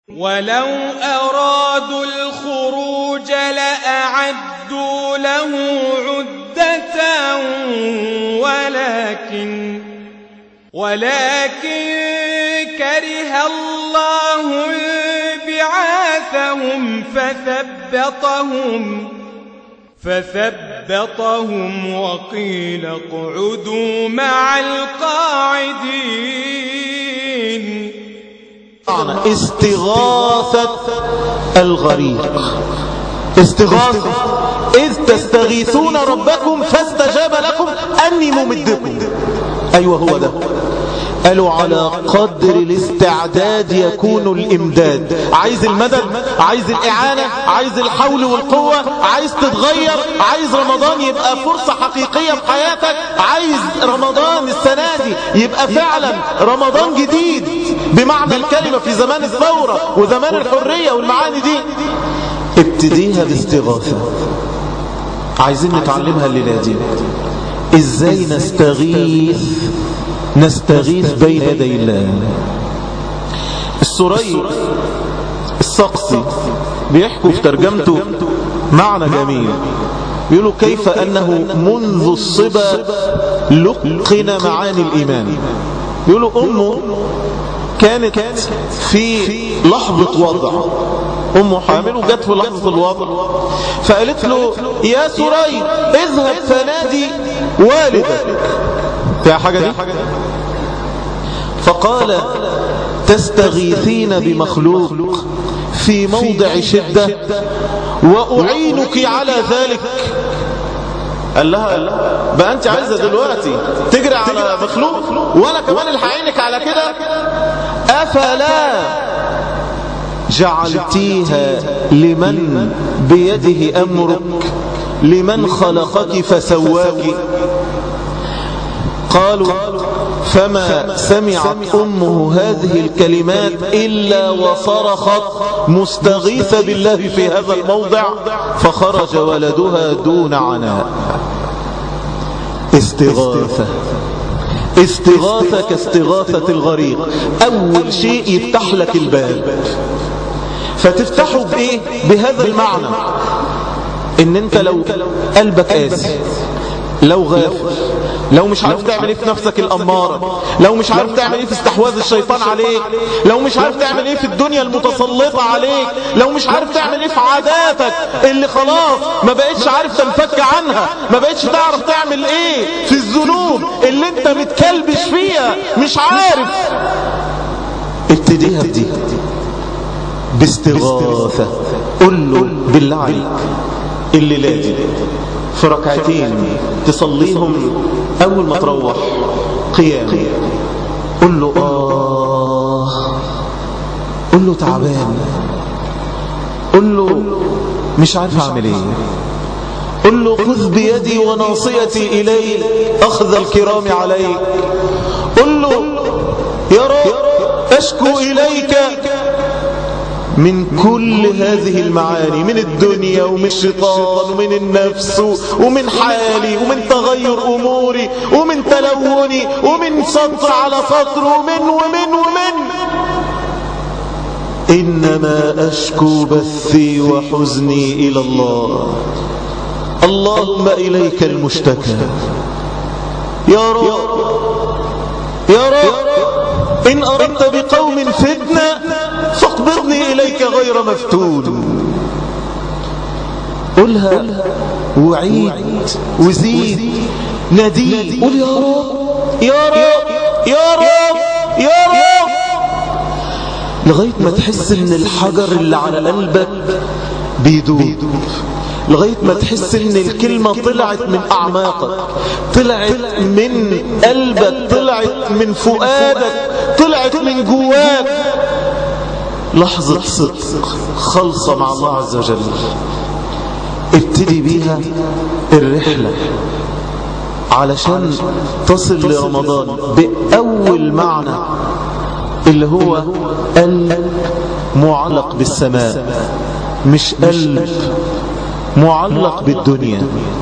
ولو أرادوا الخروج لأعدوا له عدة ولكن ولكن كره الله بعاثهم فثبطهم فثبطهم وقيل اقعدوا مع القاعدين استغاثة الغريق استغاثة إذ تستغيثون ربكم فاستجاب لكم أني ممدكم أيوة هو ده قالوا على قدر الاستعداد يكون الإمداد عايز المدد عايز الإعانة عايز الحول والقوة عايز تتغير عايز رمضان يبقى فرصة حقيقية في حياتك عايز رمضان السنة دي يبقى فعلا رمضان جديد بمعنى الكلمة في زمان الثورة وزمان الحرية والمعاني دي ابتديها باستغاثة عايزين نتعلمها الليلة دي ازاي نستغيث نستغيث بين يدي الله السوري السقسي بيحكوا في ترجمته معنى جميل بيقولوا كيف أنه منذ الصبا لقن معاني الإيمان بيقولوا أمه كانت في لحظة وضع أمه حامل وجت في لحظة الوضع فقالت له يا سوري اذهب فنادي والدك في حاجة دي فقال تستغيثين بمخلوق في موضع شدة وأعينك على ذلك قال لها بقى أنت عايزة دلوقتي تجري على مخلوق وأنا كمان اللي هعينك على كده أفلا جعلتيها لمن بيده أمرك لمن خلقك فسواك قالوا فما سمعت أمه هذه الكلمات إلا وصرخت مستغيثة بالله في هذا الموضع فخرج ولدها دون عناء استغاثة استغاثة كاستغاثة الغريق أول شيء يفتح لك الباب فتفتحه بإيه بهذا المعنى إن أنت لو قلبك قاسي لو غافل لو مش عارف تعمل ايه في نفسك الأمارة لو مش عارف تعمل ايه في استحواذ الشيطان عليك لو مش عارف تعمل ايه في الدنيا المتسلطة عليك لو مش عارف تعمل ايه في عاداتك اللي خلاص ما بقتش عارف تنفك عنها ما بقتش تعرف تعمل ايه في الذنوب اللي انت متكلبش فيها مش عارف ابتديها بدي باستغاثة قل له بالله عليك الليلة دي في ركعتين تصليهم أول ما تروح قيام قل له آه قل له تعبان قل له مش عارف أعمل إيه قل له خذ بيدي وناصيتي إلي أخذ الكرام علي قل له يا رب أشكو إليك من كل هذه المعاني من الدنيا ومن الشيطان ومن النفس ومن حالي ومن تغير أموري ومن تلوني ومن سطر على سطر ومن ومن ومن إنما أشكو بثي وحزني إلى الله اللهم إليك المشتكى يا رب يا رب إن أردت بقوم فتنة فاقبضني إليك غير مفتون قلها وعيد وزيد نديد قل يا رب يا رب يا رب يا رب لغاية ما تحس ان الحجر اللي على قلبك بيدوب لغاية ما تحس ان الكلمة طلعت من اعماقك طلعت من قلبك طلعت من فؤادك طلعت من جواك لحظة صدق خلصة مع الله عز وجل ابتدي بيها الرحلة علشان تصل لرمضان بأول معنى اللي هو قلب معلق بالسماء مش قلب معلق بالدنيا